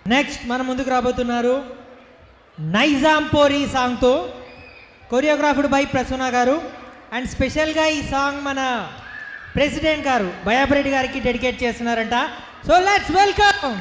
Next మన ముందుకు రాబోతున్నారు నైజాం పోరి సాంగ్తో కొరియోగ్రాఫ్డ్ బై ప్రసూన గారు అండ్ స్పెషల్గా ఈ సాంగ్ మన ప్రెసిడెంట్ గారు భయాబ్రెడ్డి గారికి డెడికేట్ చేస్తున్నారంట సో లెట్స్ వెల్కమ్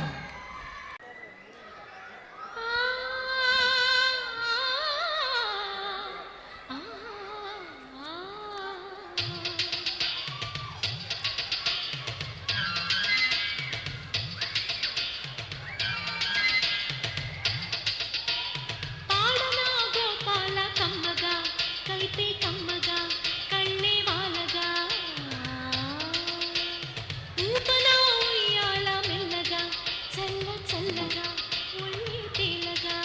పాడనా గోపాల కమ్మగా కైతే కమ్మగా కళ్ళే వాలగా ఊపనా ఉయ్యాల మెల్లగా చల్ల చల్లగా ఒళ్ళి తేలగా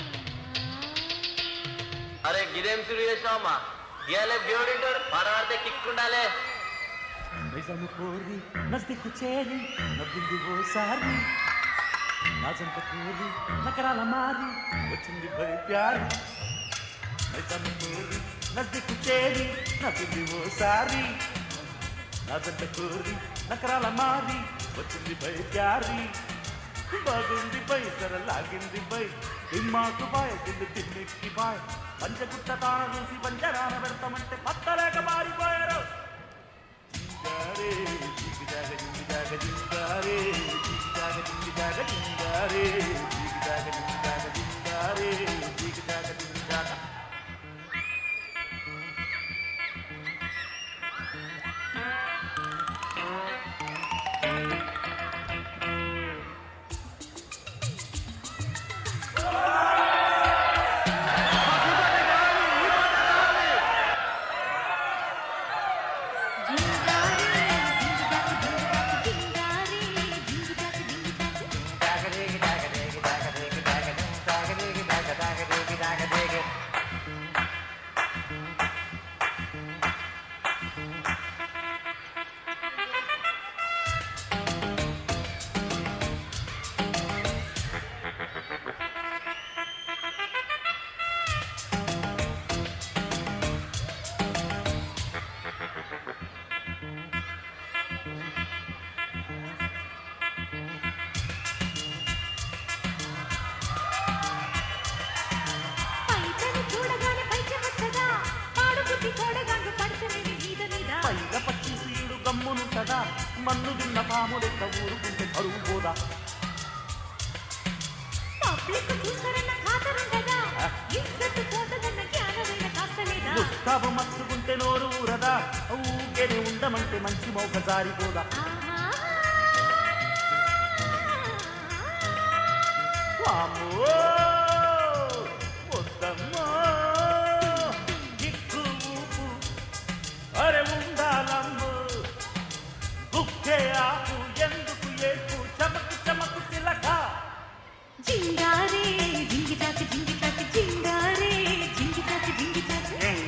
అరే గిదేం సురు చేసావమ్మా ఇయాలే దేవుడింటాడు పడవాడితే కిక్ ఉండాలే నిజము కోరి నస్దిక్కు చేరి నవ్వింది ఓసారి నా జంట కోరి నకరాల మారి వచ్చింది భరి ప్యారి నిజము కోరి నస్దిక్కు చేరి నవ్వింది ఓసారి నా జంట కోరి నకరాల మారి వచ్చింది భరి ప్యారి బాగుంది పై సర లాగింది పై ఇమ్మాకు బాయ్ తిండి తిన్నిక్కి బాయ్ పంచగుట్ట తాన చూసి పంచరాన పెడతామంటే పత్తలేక మారిపోయారు జింగారే జిగిజాగ జింగిజాగ జింగారే జిగిజాగ జింగిజాగ జింగారే జిగిజాగ జింగిజాగ జింగారే జిగిజాగ జింగిజాగ జింగారే జింగిజాక జింగిజాక జింగారే జింగిజాక జింగిజాక పైటని చూడగానే పైచెమచ్చగా పాడుబుద్ధి కోడగాంగు పడుతున్నది మీద మీద పైన పచ్చి సీడు గమ్మునుంటదా మన్ను తిన్న పాము లెక్క ఊరుకుంటే కరువు పోదా పబ్లిక్ చూస్తారన్న ఖాతరుండదా ఇజ్జత్ పోతదన్న జ్ఞానమైన కాస్తలేదా ముస్తాబు మచ్చుకుంటే నోరు ఊరదా ఊకెనే ఉండమంటే మంచి మౌక జారిపోదా ఆహా వామ్మో వద్దమ్మో దిక్కు ఊపు అరే ఉండాలమ్ము గుక్కే ఆపు ఎందుకు ఏపు చమకు చమకు చిలక జింగారే జింగిజాక జింగిజాక జింగారే జింగిజాక జింగిజాక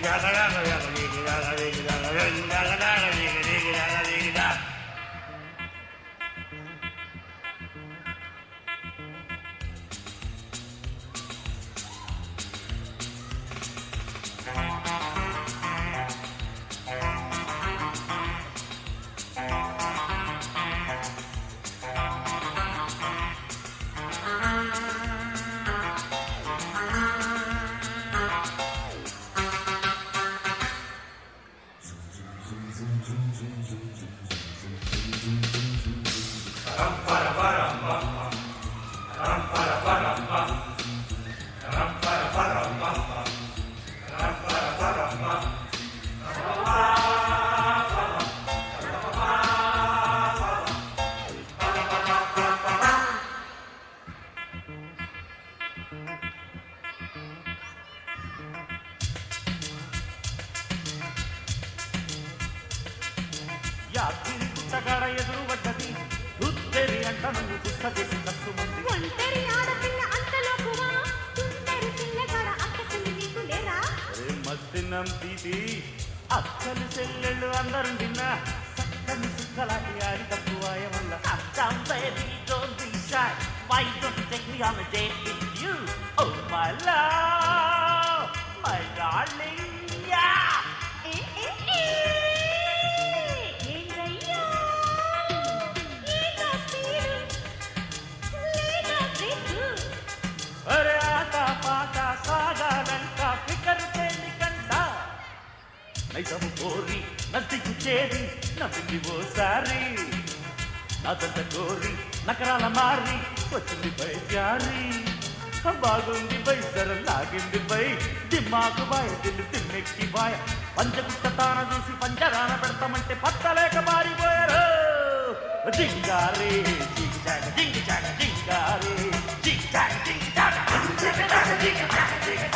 యాత్రి పుట్టగాడ ఎదురు పడ్డది రుత్తెరి అంట నువ్వు పుస్తకేసి కసు ముందు ఒంటరి ఆడపిల్ల అంతలోకువా సుందరి పిల్లగాడ అక్కసలు నీకు లేరా మస్తినం తీసి అక్కలు చెల్లెళ్ళు అందరు నిన్న చక్కని సుక్కలాంటి ఆడి తక్కువాయ వల్ల Why don't you take me on a date with you? Oh my love, my darling, yeah. ఏ, ఏ, ఏ. ఏంటయ్యా? ఏదో స్పీడు, లేదా బ్రేకు. నవ్వించేది నవ్వింది ఓసారి నాదంత కోరి నకరాల మారి వచ్చింది బై జారి బాగుంది బై సర లాగింది బై దిమ్మాకు బాయ్ దిల్లు తిమ్మెక్కి బాయ్ పంచగుట్ట తాన చూసి పంచరాన పెడతామంటే పత్తలేక మారిపోయారు జింగారే జింగ్ జాగ జింగ్ జాగ జింగారే జింగ్ జాగ జింగ్ జాగ జింగ్ జాగ జింగ్ జాగ జింగ్